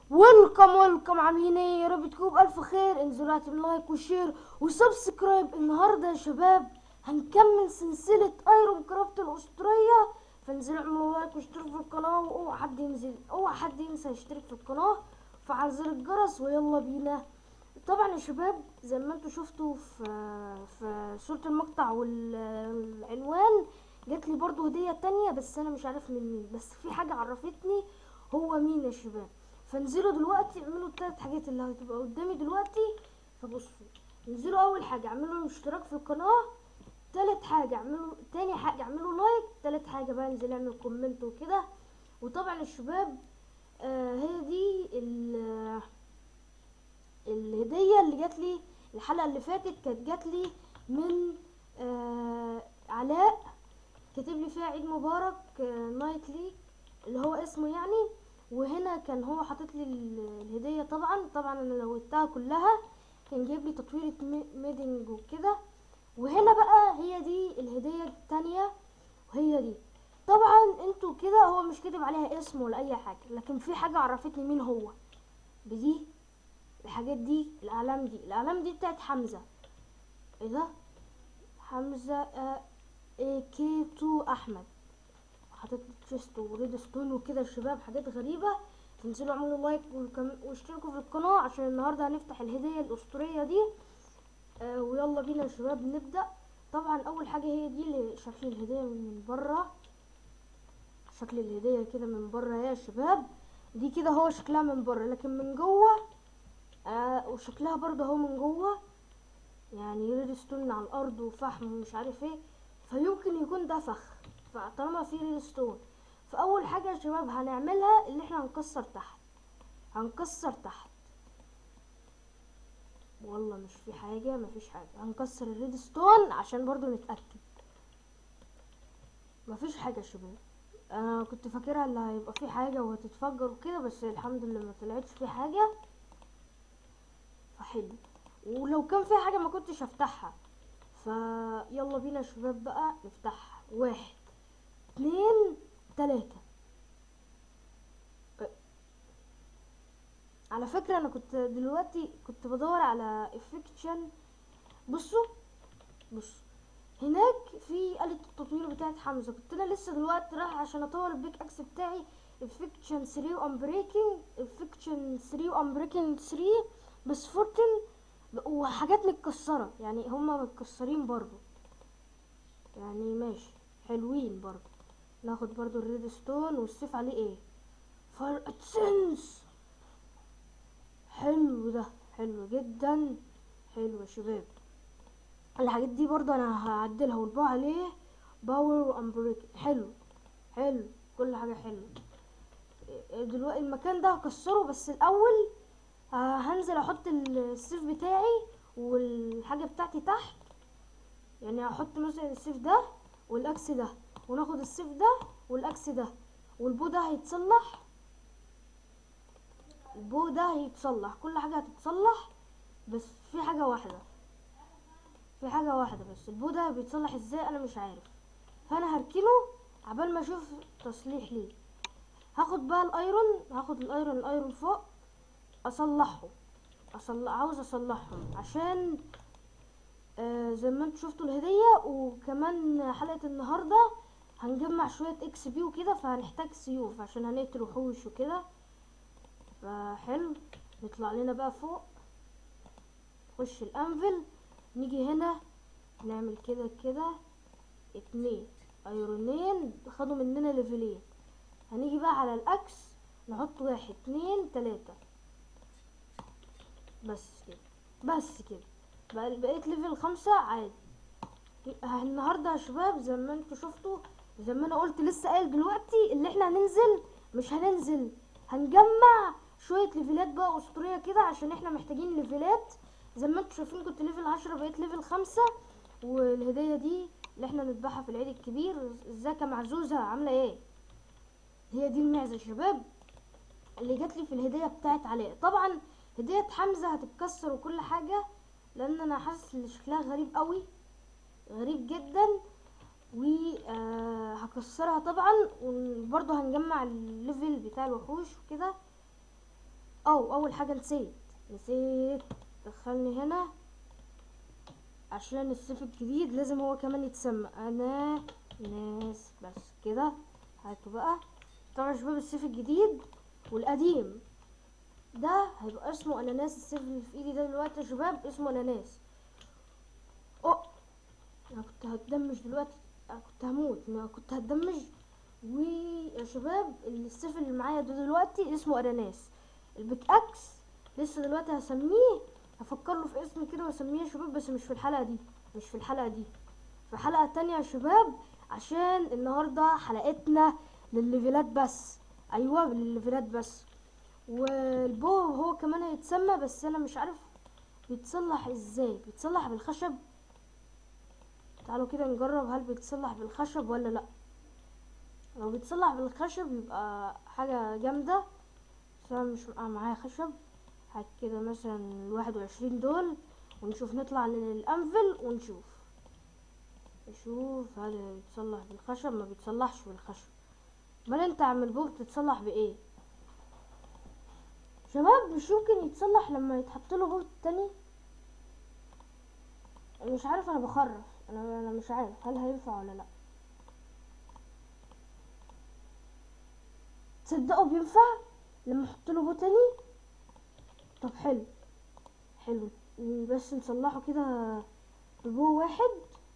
ويلكم ويلكم عاملين ايه يا رب تكونوا بألف خير انزلوا اعملوا لايك وشير وسبسكرايب النهارده يا شباب هنكمل سلسلة ايرون كرافت الاسطورية فانزلوا اعملوا لايك واشتركوا في القناة واوعى حد ينزل اوعى حد ينسى يشترك في القناة وفعل زر الجرس ويلا بينا طبعا يا شباب زي ما انتوا شفتوا في في صورة المقطع والعنوان جات لي برضو هدية تانية بس انا مش عارف من مين بس في حاجة عرفتني هو مين يا شباب فانزلوا دلوقتي اعملوا التلات حاجات اللي هتبقى قدامي دلوقتي فبصوا انزلوا اول حاجة اعملوا اشتراك في القناة تالت حاجة اعملوا تاني حاجة اعملوا لايك تالت حاجة بقى انزل اعمل كومنت وكده وطبعا الشباب آه هي دي ال- الهدية اللي جات لي الحلقة اللي فاتت كانت جات لي من آه علاء كاتب لي فيها عيد مبارك آه نايت ليج اللي هو اسمه يعني وهنا كان هو حاطط لي ال- الهدية طبعا طبعا انا لويتها كلها كان جايب لي تطويرة مي- ميدنج وكده وهنا بقى هي دي الهدية التانية وهي دي طبعا انتوا كده هو مش كاتب عليها اسم ولا اي حاجة لكن في حاجة عرفتني مين هو بدي الحاجات دي الاعلام دي الاعلام دي بتاعت حمزة ايه ده حمزة اي كي 2 احمد حاطط لي تشيست وريد ستون وكده يا شباب حاجات غريبة تنزلوا اعملوا لايك وكم- واشتركوا في القناة عشان النهاردة هنفتح الهدية الاسطورية دي آه ويلا بينا يا شباب نبدأ طبعا اول حاجة هي دي اللي شكل الهدية من بره شكل الهدية كده من بره يا شباب دي كده هو شكلها من بره لكن من جوه آه وشكلها برضه اهو من جوه يعني ريد ستون على الارض وفحم ومش عارف ايه فيمكن يكون ده فخ فطالما في ريد ستون فاول حاجه يا شباب هنعملها اللي احنا هنكسر تحت هنكسر تحت والله مش في حاجه مفيش حاجه هنكسر الريد ستون عشان برضو نتاكد مفيش حاجه يا شباب انا كنت فاكرها اللي هيبقى في حاجه وهتتفجر وكده بس الحمد لله ما طلعتش في حاجه فحلو ولو كان في حاجه ما كنتش هفتحها فيلا بينا يا شباب بقى نفتحها واحد اتنين تلاتة أه. على فكرة انا كنت دلوقتي كنت بدور على افكشن بصوا بصوا هناك في آلة التطوير بتاعت حمزة كنت انا لسه دلوقتي رايح عشان اطور البيك اكس بتاعي افكشن 3 وامبريكنج افكشن 3 وامبريكنج 3 بس فورتن وحاجات متكسرة يعني هما متكسرين برضو يعني ماشي حلوين برضو ناخد برضو الريد ستون والسيف عليه ايه فار ادسنس حلو ده حلو جدا حلو يا شباب الحاجات دي برضو انا هعدلها والباقي عليه باور وامبريك حلو حلو كل حاجة حلوة دلوقتي المكان ده هكسره بس الاول آه، هنزل احط السيف بتاعي والحاجة بتاعتي تحت يعني هحط مثلا السيف ده والاكس ده وناخد السيف ده والاكس ده والبو ده هيتصلح البو ده هيتصلح كل حاجة هتتصلح بس في حاجة واحدة في حاجة واحدة بس البو ده بيتصلح ازاي انا مش عارف فانا هركنه عبال ما اشوف تصليح ليه هاخد بقى الايرون هاخد الايرون الايرون فوق اصلحهم اصلح عاوز اصلحهم عشان آه زي ما انتوا شفتوا الهدية وكمان حلقة النهاردة هنجمع شوية اكس بي وكده فهنحتاج سيوف عشان هنقتل وحوش وكده فحلو نطلع لنا بقى فوق نخش الانفل نيجي هنا نعمل كده كده اتنين ايرونين خدوا مننا ليفلين هنيجي بقى على الاكس نحط واحد اتنين تلاتة بس كده بس كده بقى بقيت ليفل خمسة عادي النهارده يا شباب زي ما انتوا شفتوا زي ما انا قلت لسه قايل دلوقتي اللي احنا هننزل مش هننزل هنجمع شوية ليفلات بقى اسطورية كده عشان احنا محتاجين ليفلات زي ما انتوا شايفين كنت ليفل عشرة بقيت ليفل خمسة والهدية دي اللي احنا نذبحها في العيد الكبير ازيك يا معزوزة عاملة ايه هي دي المعزة يا شباب اللي جات لي في الهدية بتاعت علاء طبعا هدية حمزة هتتكسر وكل حاجة لان انا حاسس ان شكلها غريب قوي غريب جدا وهكسرها طبعا وبرضه هنجمع الليفل بتاع الوحوش وكده او اول حاجه نسيت نسيت دخلني هنا عشان السيف الجديد لازم هو كمان يتسمى انا ناس بس كده هاتوا بقى طبعا يا شباب السيف الجديد والقديم ده هيبقى اسمه اناناس السيف اللي في ايدي ده دلوقتي يا شباب اسمه اناناس أوه. انا كنت هتدمج دلوقتي انا كنت هموت ما كنت هتدمج ويا شباب السيف اللي معايا ده دلوقتي اسمه اناناس البيك اكس لسه دلوقتي هسميه هفكر له في اسم كده واسميه يا شباب بس مش في الحلقه دي مش في الحلقه دي في حلقه تانية يا شباب عشان النهارده حلقتنا للليفلات بس ايوه للليفلات بس والبو هو كمان هيتسمى بس انا مش عارف بيتصلح ازاي بيتصلح بالخشب تعالوا كده نجرب هل بيتصلح بالخشب ولا لا لو بيتصلح بالخشب يبقى حاجة جامدة بس انا مش بقى معايا خشب هات كده مثلا الواحد وعشرين دول ونشوف نطلع للأنفل ونشوف نشوف هل بيتصلح بالخشب ما بيتصلحش بالخشب امال انت يا عم البو بتتصلح بايه شباب مش يمكن يتصلح لما يتحط له بوت تاني مش عارف انا بخرف انا انا مش عارف هل هينفع ولا لا تصدقوا بينفع لما احط له بوت تاني طب حلو حلو بس نصلحه كده ببو واحد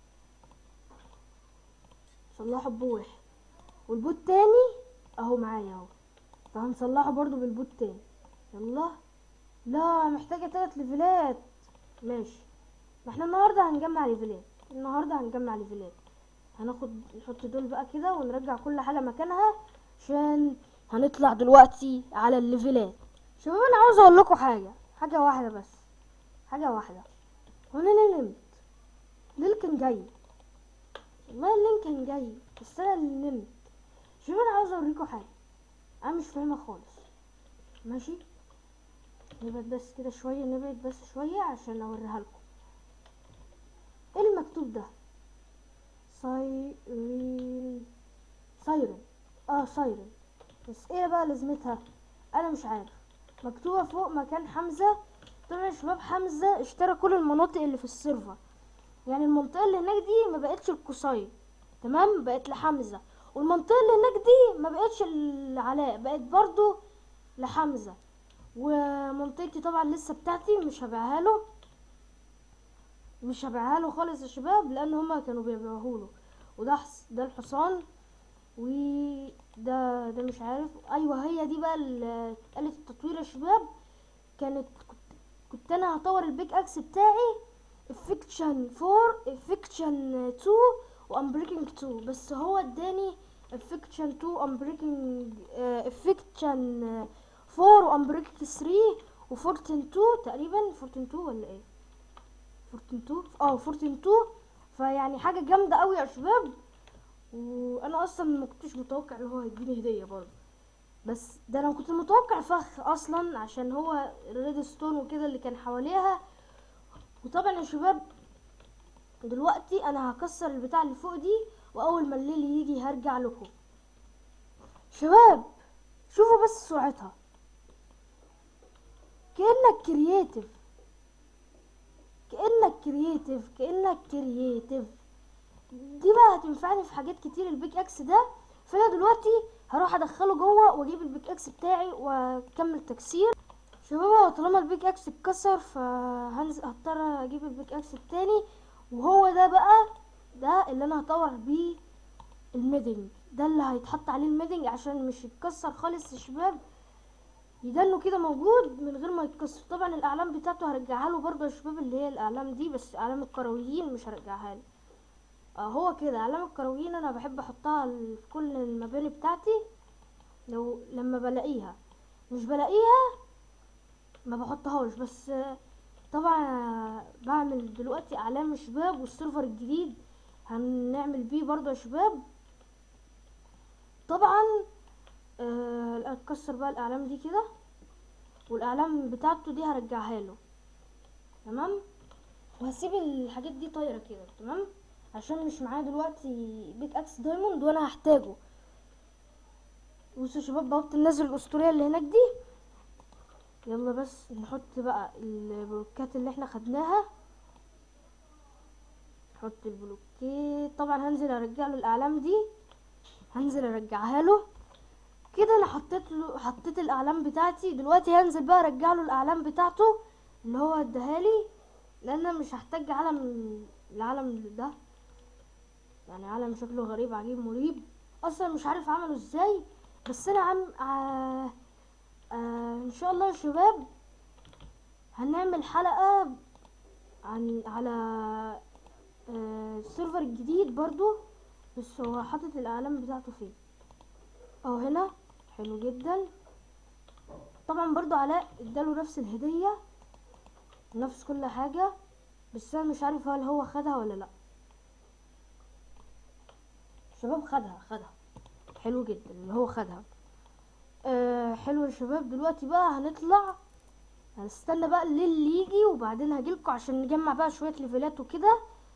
نصلحه ببو واحد والبوت تاني اهو معايا اهو فهنصلحه برضو بالبوت تاني يلا لا محتاجة تلات ليفلات ماشي ما احنا النهاردة هنجمع ليفلات النهاردة هنجمع ليفلات هناخد نحط دول بقى كده ونرجع كل حاجة مكانها عشان هنطلع دلوقتي على الليفلات شباب انا عاوز اقول لكم حاجة حاجة واحدة بس حاجة واحدة هو انا ليه نمت الليل كان جاي والله الليل كان جاي بس انا اللي نمت شباب انا عاوز اوريكم حاجة انا مش فاهمها خالص ماشي نبعد بس كده شوية نبعد بس شوية عشان اوريها لكم ايه المكتوب ده سايرين سايرن اه سايرن بس ايه بقى لازمتها انا مش عارف مكتوبة فوق مكان حمزة طبعا يا شباب حمزة اشترى كل المناطق اللي في السيرفر يعني المنطقة اللي هناك دي ما بقتش القصي تمام بقت لحمزة والمنطقة اللي هناك دي ما بقتش العلاء بقت برضو لحمزة ومنطقتي طبعا لسه بتاعتي مش هبيعها له مش هبيعها له خالص يا شباب لان هما كانوا بيبيعوه له وده حس ده الحصان وده ده مش عارف ايوه هي دي بقى ال- آلة التطوير يا شباب كانت كنت, كنت انا هطور البيك اكس بتاعي افكشن 4 افكشن 2 وامبريكنج 2 بس هو اداني افكشن 2 امبريكنج افكشن 4 وامبريكنج 3 وفورتن 2 تقريبا فورتن 2 ولا ايه فورتن 2 اه فورتن 2 فيعني حاجه جامده قوي يا شباب وانا اصلا ما كنتش متوقع ان هو هيديني هديه برضه بس ده انا كنت متوقع فخ اصلا عشان هو الريد ستون وكده اللي كان حواليها وطبعا يا شباب دلوقتي انا هكسر البتاع اللي فوق دي واول ما الليل يجي هرجع لكم شباب شوفوا بس سرعتها كأنك كرييتيف كأنك كرييتيف كأنك كرييتيف دي بقى هتنفعني في حاجات كتير البيك اكس ده فانا دلوقتي هروح ادخله جوه واجيب البيك اكس بتاعي واكمل تكسير شباب هو طالما البيك اكس اتكسر فهنزل هضطر اجيب البيك اكس التاني وهو ده بقى ده اللي انا هطور بيه الميدنج ده اللي هيتحط عليه الميدنج عشان مش يتكسر خالص يا شباب يدنه كده موجود من غير ما يتكسر طبعا الاعلام بتاعته هرجعها له برضه يا شباب اللي هي الاعلام دي بس اعلام الكرويين مش هرجعها له آه هو كده اعلام الكرويين انا بحب احطها ال- في كل المباني بتاعتي لو لما بلاقيها مش بلاقيها ما بحطهاش بس آه، طبعا آه، بعمل دلوقتي اعلام شباب والسيرفر الجديد هنعمل بيه برضه يا شباب طبعا آه اتكسر بقى الاعلام دي كده والاعلام بتاعته دي هرجعها له تمام وهسيب الحاجات دي طايره كده تمام عشان مش معايا دلوقتي بيك اكس دايموند وانا هحتاجه بصوا يا شباب بوابة النزل الاسطورية اللي هناك دي يلا بس نحط بقى البلوكات اللي احنا خدناها نحط البلوكات طبعا هنزل ارجع له الاعلام دي هنزل ارجعها له كده انا حطيت له حطيت الاعلام بتاعتي دلوقتي هنزل بقى ارجع له الاعلام بتاعته اللي هو اداها لي لان انا مش هحتاج علم العلم ده يعني علم شكله غريب عجيب مريب اصلا مش عارف عمله ازاي بس انا عم آه آه ان شاء الله يا شباب هنعمل حلقة عن على آه السيرفر الجديد برضو بس هو حاطط الاعلام بتاعته فين اهو هنا حلو جدا طبعا برضو علاء اداله نفس الهدية نفس كل حاجة بس انا مش عارف هل هو خدها ولا لا شباب خدها خدها حلو جدا اللي هو خدها آه حلو يا شباب دلوقتي بقى هنطلع هنستنى بقى الليل اللي يجي وبعدين هجيلكوا عشان نجمع بقى شوية ليفلات وكده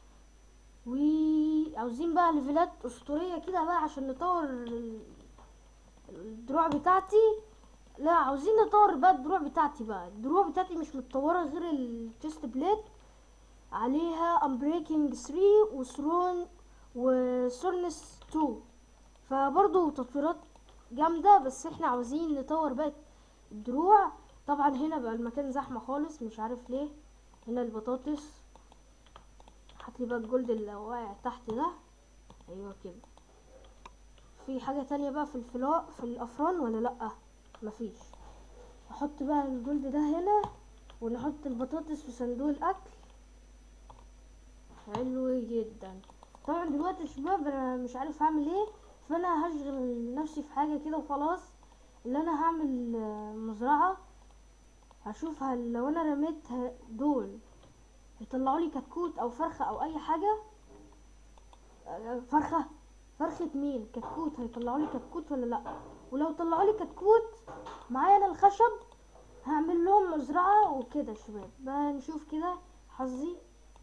وعاوزين بقى ليفلات اسطورية كده بقى عشان نطور ال- الدروع بتاعتي لا عاوزين نطور بقى الدروع بتاعتي بقى الدروع بتاعتي مش متطورة غير التشست بليت عليها امبريكنج 3 وثرون وسورنس 2 فبرضه تطويرات جامدة بس احنا عاوزين نطور بقى الدروع طبعا هنا بقى المكان زحمة خالص مش عارف ليه هنا البطاطس هاتلي بقى الجلد اللي واقع تحت ده ايوه كده في حاجة تانية بقى في الفلاء في الافران ولا لأ مفيش احط بقى الجلد ده هنا ونحط البطاطس في صندوق الاكل حلو جدا طبعا دلوقتي يا شباب انا مش عارف اعمل ايه فانا هشغل نفسي في حاجه كده وخلاص اللي انا هعمل آه، مزرعه هشوف هل لو انا رميت ه- دول يطلعوا لي كتكوت او فرخه او اي حاجه آه، فرخه فرخه مين كتكوت هيطلعوا لي كتكوت ولا لا ولو طلعوا لي كتكوت معايا انا الخشب هعمل لهم مزرعه وكده يا شباب بقى نشوف كده حظي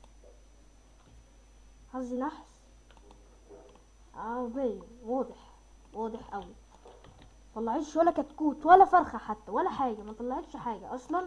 حظي نحس اه باين واضح واضح قوي طلعتش ولا كتكوت ولا فرخه حتى ولا حاجه ما طلعتش حاجه اصلا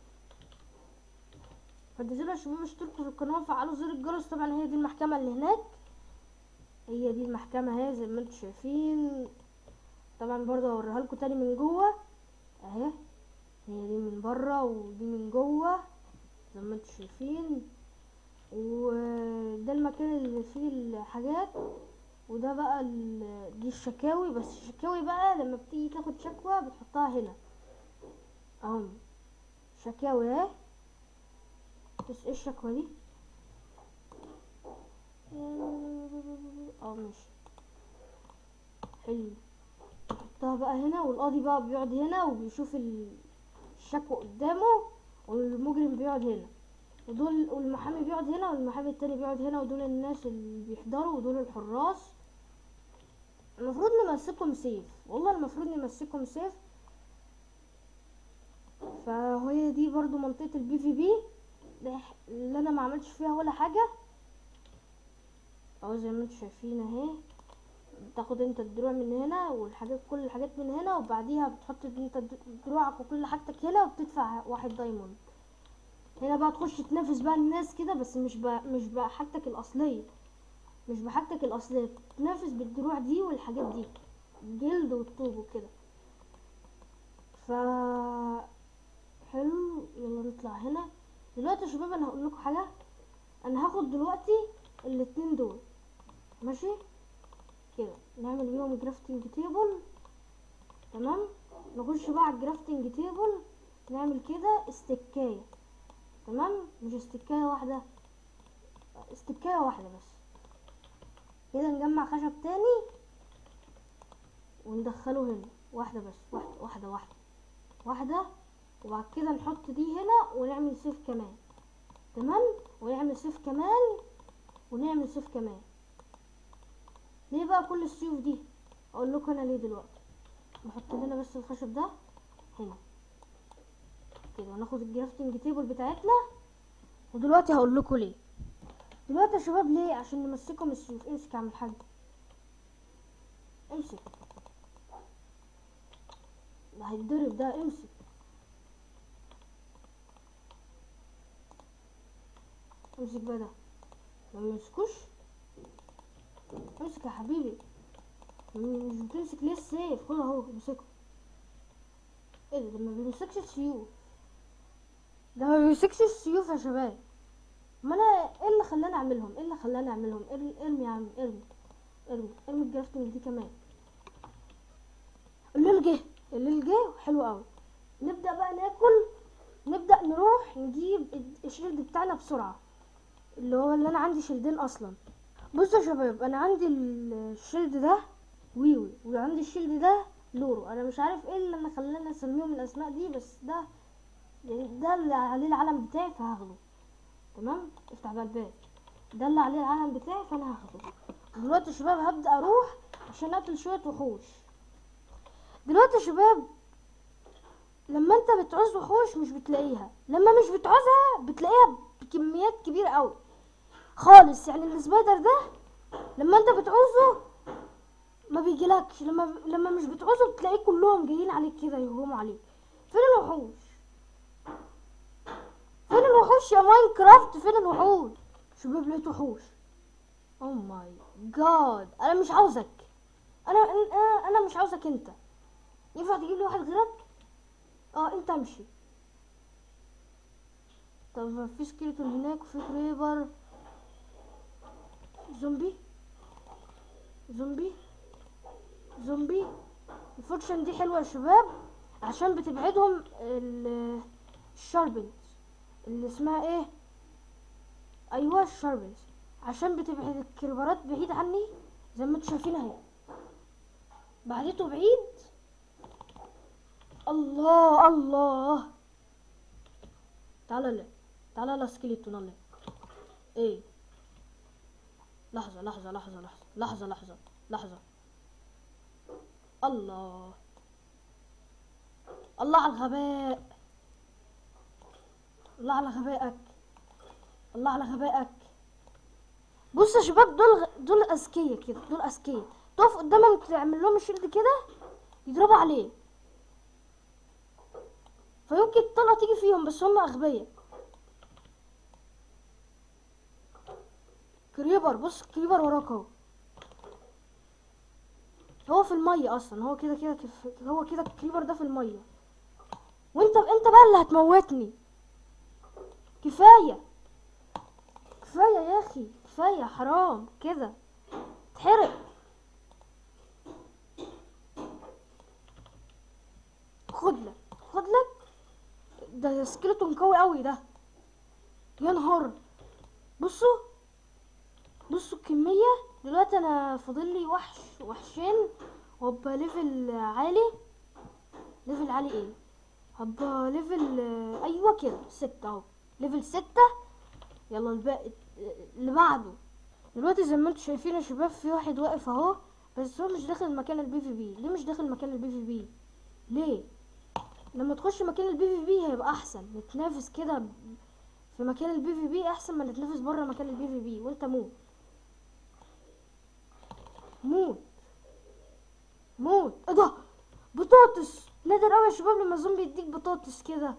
فانتوا يا شباب اشتركوا في القناه وفعلوا زر الجرس طبعا هي دي المحكمه اللي هناك هي دي المحكمه اهي زي ما انتوا شايفين طبعا برضه هوريها لكم تاني من جوه اهي هي دي من بره ودي من جوه زي ما انتوا شايفين وده المكان اللي فيه الحاجات وده بقى ال- دي الشكاوي بس الشكاوي بقى لما بتيجي تاخد شكوى بتحطها هنا اهو شكاوي اهي بس ايه الشكوى دي اه ماشي حلو نحطها بقى هنا والقاضي بقى بيقعد هنا وبيشوف ال- الشكوى قدامه والمجرم بيقعد هنا ودول والمحامي بيقعد هنا والمحامي التاني بيقعد هنا ودول الناس اللي بيحضروا ودول الحراس المفروض نمسكهم سيف والله المفروض نمسكهم سيف فهي دي برضو منطقة البي في بي اللي انا ما عملتش فيها ولا حاجة اهو زي ما انتوا شايفين اهي تاخد انت الدروع من هنا والحاجات كل الحاجات من هنا وبعديها بتحط انت دروعك وكل حاجتك هنا وبتدفع واحد دايموند هنا بقى تخش تنافس بقى الناس كده بس مش بقى مش بقى حاجتك الاصليه مش بحاجتك الاصليه تنافس بالدروع دي والحاجات دي الجلد والطوب وكده ف حلو يلا نطلع هنا دلوقتي يا شباب انا هقول لكم حاجه انا هاخد دلوقتي الاتنين دول ماشي كده نعمل بيهم جرافتنج تيبل تمام نخش بقى على الجرافتنج تيبل نعمل كده استكايه تمام مش استكايه واحده استكايه واحده بس كده نجمع خشب تاني وندخله هنا واحده بس واحده واحده واحده واحده وبعد كده نحط دي هنا ونعمل سيف كمان تمام ونعمل سيف كمان ونعمل سيف كمان ليه بقى كل السيوف دي اقول لكم انا ليه دلوقتي نحط لنا بس الخشب ده هنا كده وناخد الجرافتنج تيبل بتاعتنا ودلوقتي هقول لكم ليه دلوقتي يا شباب ليه عشان نمسكهم السيوف امسك يا عم الحاج امسك ده هيتضرب ده امسك امسك بقى ده ما بيمسكوش امسك يا حبيبي مش بتمسك ليه السيف خد اهو امسكه ايه ده ده ما بيمسكش السيوف ده ما بيمسكش السيوف يا شباب ما انا ايه اللي خلاني اعملهم ايه اللي خلاني اعملهم ارمي ارمي يا عم ارمي ارمي ارمي الجرافتنج دي كمان الليل جه الليل جه حلو قوي نبدا بقى ناكل نبدا نروح نجيب الشيلد بتاعنا بسرعه اللي هو اللي انا عندي شيلدين اصلا بصوا يا شباب انا عندي ال- الشيلد ده ويوي وعندي الشيلد ده لورو انا مش عارف ايه اللي انا خلاني اسميهم الاسماء دي بس ده يعني ده اللي عليه العلم بتاعي فهاخده تمام افتح بقى الباب ده اللي عليه العلم بتاعي فانا هاخده دلوقتي يا شباب هبدا اروح عشان اقتل شويه وحوش دلوقتي يا شباب لما انت بتعوز وحوش مش بتلاقيها لما مش بتعوزها بتلاقيها بكميات كبيره قوي خالص يعني السبايدر ده لما انت بتعوزه ما بيجيلكش لما لما مش بتعوزه بتلاقيه كلهم جايين عليك كده يهجموا عليك فين الوحوش فين الوحوش يا ماينكرافت فين الوحوش شباب لقيت وحوش او ماي جاد انا مش عاوزك انا انا انا مش عاوزك انت ينفع تجيب لي واحد غيرك اه انت امشي طب في سكيلتون هناك وفي كريبر زومبي زومبي زومبي الفورشن دي حلوه يا شباب عشان بتبعدهم ال- الشاربنز اللي اسمها ايه ايوه الشاربنز عشان بتبعد الكريبرات بعيد عني زي ما انتوا شايفين اهي بعدته بعيد الله الله تعالى لا تعالى لا سكيلتون الله ايه لحظة لحظة لحظة لحظة لحظة لحظة لحظة الله الله على الغباء الله على غبائك الله على غبائك بص يا شباب دول غ- دول اذكياء كده دول اذكياء تقف قدامهم تعمل لهم الشيلد كده يضربوا عليه فيمكن الطلقة تيجي فيهم بس هم اغبياء كريبر بص كريبر وراك اهو هو في المية اصلا هو كده كده كف- هو كده الكريبر ده في المية وانت انت بقى اللي هتموتني كفاية كفاية يا اخي كفاية حرام كده اتحرق خد لك خد لك ده سكيلتون قوي قوي ده يا نهار بصوا بصوا الكمية دلوقتي انا فاضل لي وحش وحشين وابقى ليفل عالي ليفل عالي ايه هبقى ليفل ايوه كده ستة اهو ليفل ستة يلا الباقي اللي بعده دلوقتي زي ما انتوا شايفين يا شباب في واحد واقف اهو بس هو مش داخل مكان البي في بي ليه مش داخل مكان البي في بي ليه لما تخش مكان البي في بي هيبقى احسن نتنافس كده ب- في مكان البي في بي احسن ما نتنافس بره مكان البي في بي وانت موت موت موت ايه ده بطاطس نادر قوي يا شباب لما الزومبي يديك بطاطس كده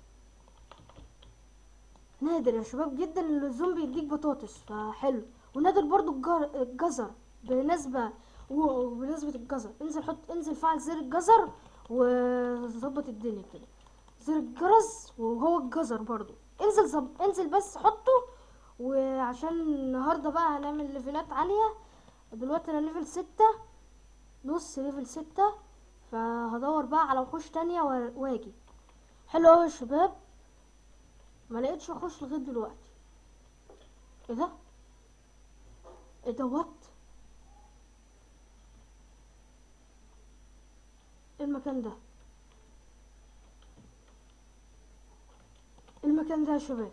نادر يا شباب جدا ان الزومبي يديك بطاطس فحلو ونادر برضو الجر- الجزر بالنسبة و- وبنسبة الجزر انزل حط انزل فعل زر الجزر وظبط الدنيا كده زر الجرس وهو الجزر برضو انزل زب... انزل بس حطه وعشان النهارده بقى هنعمل ليفلات عالية دلوقتي انا ليفل ستة نص ليفل ستة فهدور بقى على وحوش تانية و- واجي حلو اوي يا شباب ما لقيتش وحوش لغايه دلوقتي ايه ده ايه ده وات ايه المكان ده إيه المكان ده يا شباب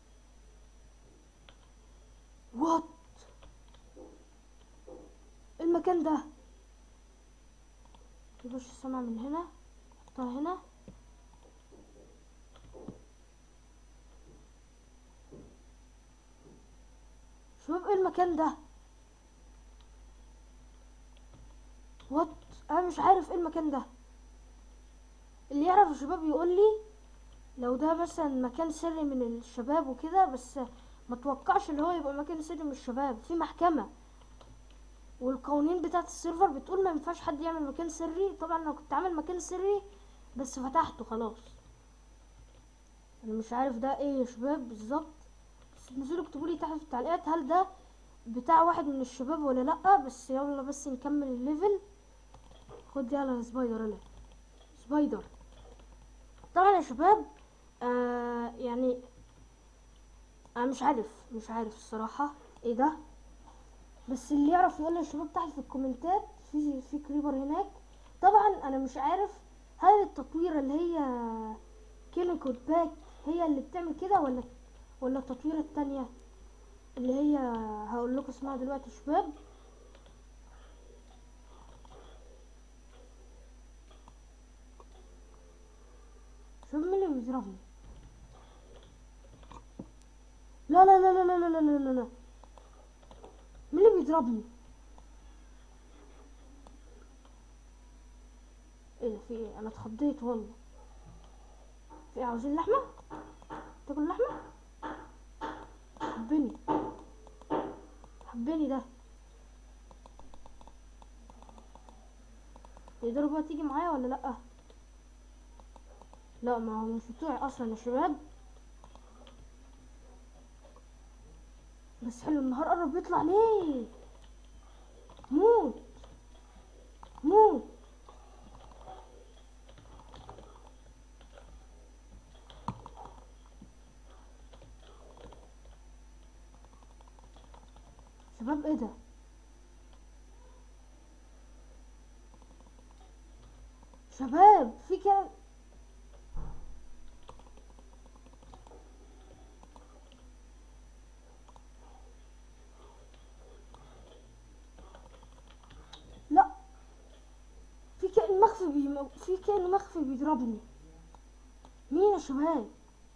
وات إيه المكان ده نخش السما من هنا نحطها هنا شباب ايه المكان ده وات انا مش عارف ايه المكان ده اللي يعرف يا شباب يقول لي لو ده مثلا مكان سري من الشباب وكده بس ما توقعش اللي هو يبقى مكان سري من الشباب في محكمة والقوانين بتاعت السيرفر بتقول ما ينفعش حد يعمل مكان سري طبعا انا كنت عامل مكان سري بس فتحته خلاص انا مش عارف ده ايه يا شباب بالظبط بس انزلوا اكتبوا لي تحت في التعليقات هل ده بتاع واحد من الشباب ولا لا بس يلا بس نكمل الليفل خد يلا يا سبايدر يلا سبايدر طبعا يا شباب آه يعني انا مش عارف مش عارف الصراحة ايه ده بس اللي يعرف يقول لي يا شباب تحت في الكومنتات في في كريبر هناك طبعا انا مش عارف هل التطويرة اللي هي كيلين كود باك هي اللي بتعمل كده ولا ولا التطويرة التانية اللي هي هقول لكم اسمها دلوقتي يا شباب شوف مين اللي بيضربني لا لا لا لا لا لا لا لا لا مين اللي بيضربني ايه ده في ايه انا اتخضيت والله في ايه عاوزين لحمه تاكل لحمه حبني حبني ده تقدروا بقى تيجي معايا ولا لا لا ما هو مش بتوعي اصلا يا شباب بس حلو النهار قرب يطلع ليه موت موت شباب ايه ده شباب في كده لا في كائن مخفي بيم... في كائن مخفي بيضربني مين يا شباب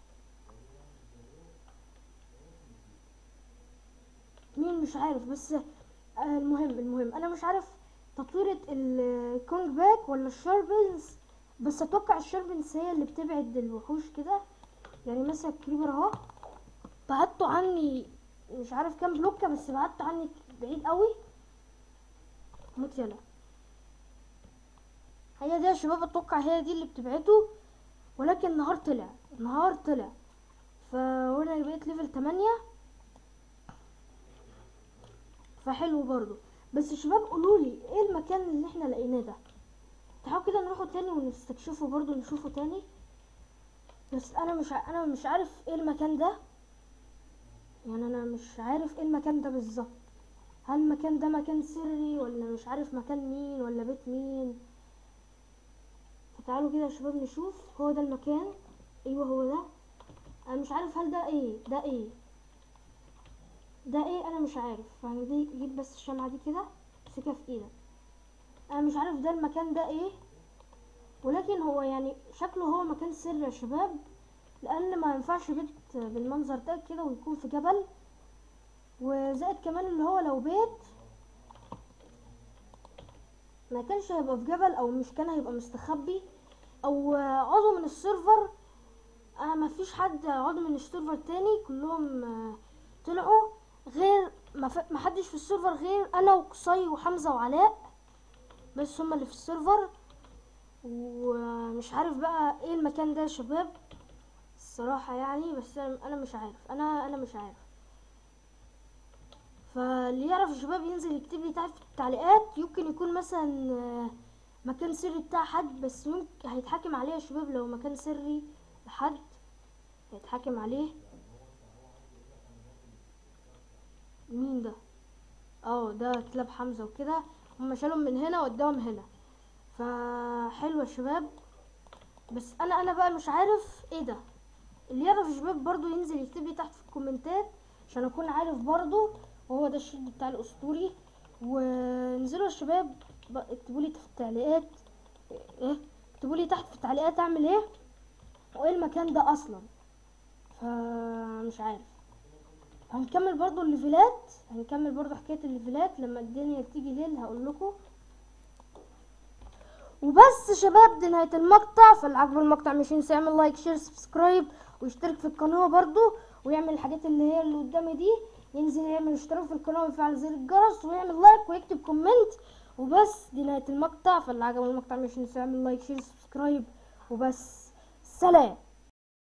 مين مش عارف بس آه، المهم المهم انا مش عارف تطويرة الكونج باك ولا الشاربنز بس اتوقع الشاربنز هي اللي بتبعد الوحوش كده يعني مثلا الكريبر اهو بعدته عني مش عارف كام بلوكة بس بعدته عني بعيد قوي موت يلا هي دي يا شباب اتوقع هي دي اللي بتبعده ولكن النهار طلع النهار طلع فوانا بقيت ليفل 8 فحلو برضو بس شباب قولوا لي ايه المكان اللي احنا لقيناه ده تعالوا كده نروحوا تاني ونستكشفه برضو نشوفه تاني بس انا مش ع... انا مش عارف ايه المكان ده يعني انا مش عارف ايه المكان ده بالظبط هل المكان ده مكان سري ولا مش عارف مكان مين ولا بيت مين فتعالوا كده يا شباب نشوف هو ده المكان ايوه هو ده انا مش عارف هل ده ايه ده ايه ده ايه انا مش عارف يعني دي جيب بس الشمعة دي كده امسكها في ايدك انا مش عارف ده المكان ده ايه ولكن هو يعني شكله هو مكان سري يا شباب لان ما ينفعش بيت بالمنظر ده كده ويكون في جبل وزائد كمان اللي هو لو بيت ما كانش هيبقى في جبل او مش كان هيبقى مستخبي او عضو من السيرفر انا ما فيش حد عضو من السيرفر تاني كلهم آه، طلعوا غير ما ف- ما حدش في السيرفر غير انا وقصي وحمزه وعلاء بس هما اللي في السيرفر ومش عارف بقى ايه المكان ده يا شباب الصراحه يعني بس انا أنا مش عارف انا انا مش عارف فاللي يعرف يا شباب ينزل يكتب لي تحت في التعليقات يمكن يكون مثلا آه، مكان سري بتاع حد بس يمكن هيتحاكم عليه يا شباب لو مكان سري لحد هيتحاكم عليه مين ده اه ده كلاب حمزة وكده هم شالهم من هنا وداهم هنا فحلو يا شباب بس انا انا بقى مش عارف ايه ده اللي يعرف يا شباب برضو ينزل يكتب لي تحت في الكومنتات عشان اكون عارف برضو وهو ده الشد بتاع الاسطوري ونزلوا يا شباب بقى اكتبوا لي في التعليقات ايه اكتبوا لي تحت في التعليقات اعمل ايه وايه المكان ده اصلا فمش عارف هنكمل برضو الليفلات هنكمل برضو حكاية الليفلات لما الدنيا تيجي ليل هقول لكم وبس يا شباب دي نهايه المقطع فاللي عجبه المقطع مش ينسى يعمل لايك شير سبسكرايب ويشترك في القناه برضو ويعمل الحاجات اللي هي اللي قدامي دي ينزل يعمل اشتراك في القناه ويفعل زر الجرس ويعمل لايك ويكتب كومنت وبس دي نهايه المقطع فاللي عجبه المقطع مش ينسى يعمل لايك شير سبسكرايب وبس سلام